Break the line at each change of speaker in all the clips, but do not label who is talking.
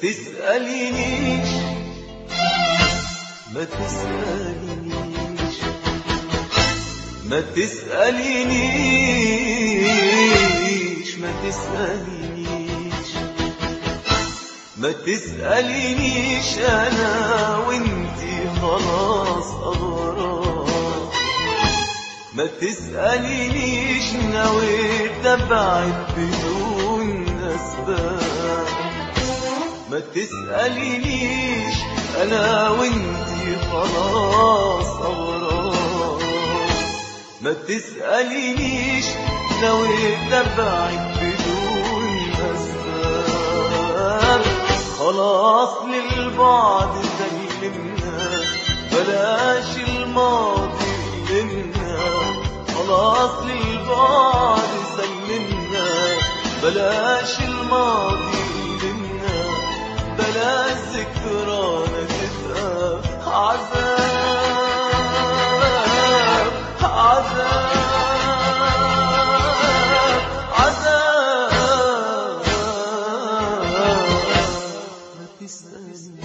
تسألينيش ما تسألينيش ما تسألينيش ما تسألينيش ما تسألينيش أنا وانتي خلاص أغراب ما تسألينيش نويت أبعد بدون أسباب ما تسألينيش أنا وانتي خلاص أغراب ما تسألينيش نويت أبعد بدون أسباب خلاص للبعد سلمنا بلاش الماضي لنا خلاص للبعد سلمنا بلاش الماضي لنا بلاش ذكرانا تبقى عذاب عذاب عذاب ما تسألني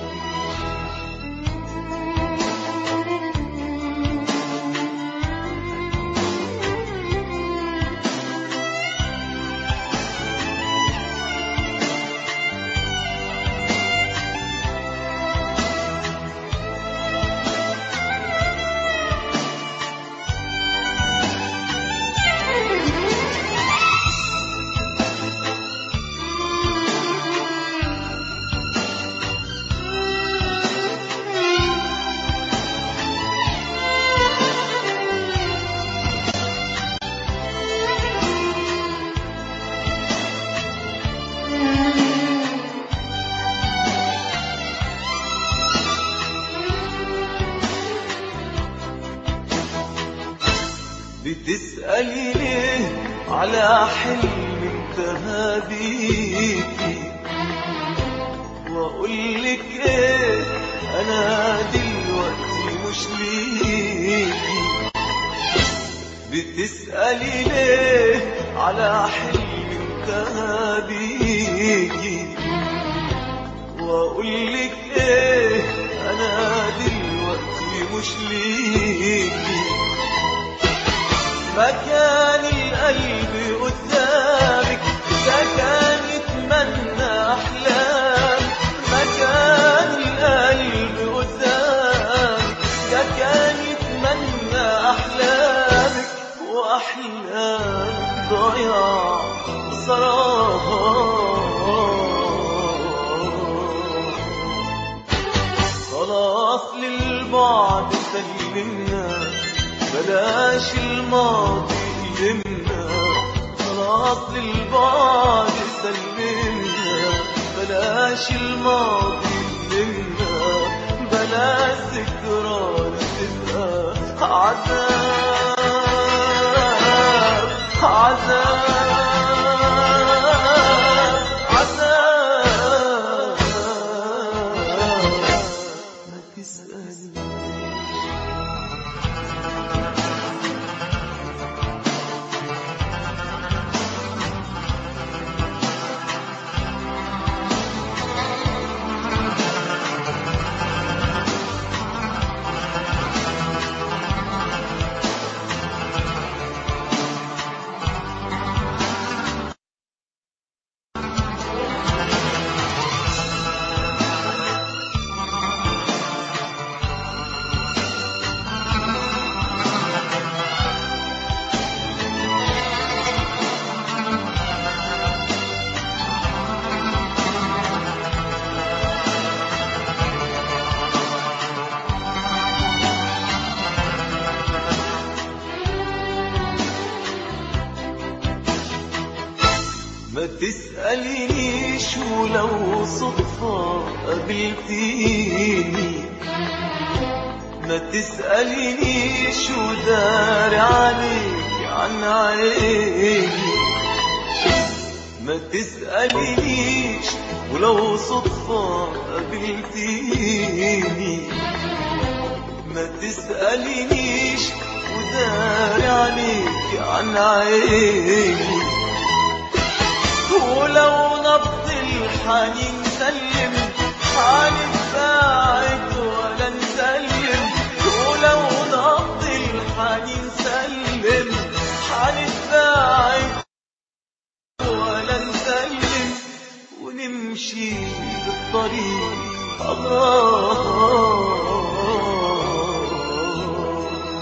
بتسألي ليه على حلم انتهى بيكي واقول لك ايه انا دلوقتي مش ليكي بتسألي ليه على حلم انتهى بيكي واقول لك ايه انا دلوقتي مش ليكي مكان القلب قدامك ده كان يتمنى احلام مكان القلب قدامك ده كان يتمنى احلامك واحلام ضياع سراب خلاص للبعد سلمنا بلاش الماضي يهمنا خلاص للبعد سلمنا بلاش الماضي يهمنا بلاش ذكرانا تبقى عذاب عذاب عذاب ما تسألني ما تسألينيش ولو صدفة قابلتيني ما تسألينيش وداري عليك عن عيني ما تسألينيش ولو صدفة قابلتيني ما تسألينيش وداري عليك عن عيني ولو نبض الحنين نسلم هنتباعد ولا نسلم ولو نقض الحنين سلم هنتباعد ولا نسلم ونمشي بالطريق أغرار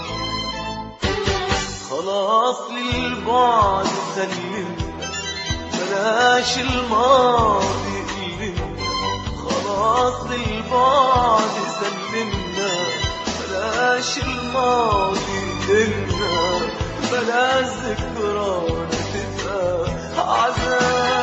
خلاص للبعد سلمنا بلاش الماضي قلنا خلاص للبعد سلمنا بلاش الماضي قلنا بلاش ذكرانا تبقى عذاب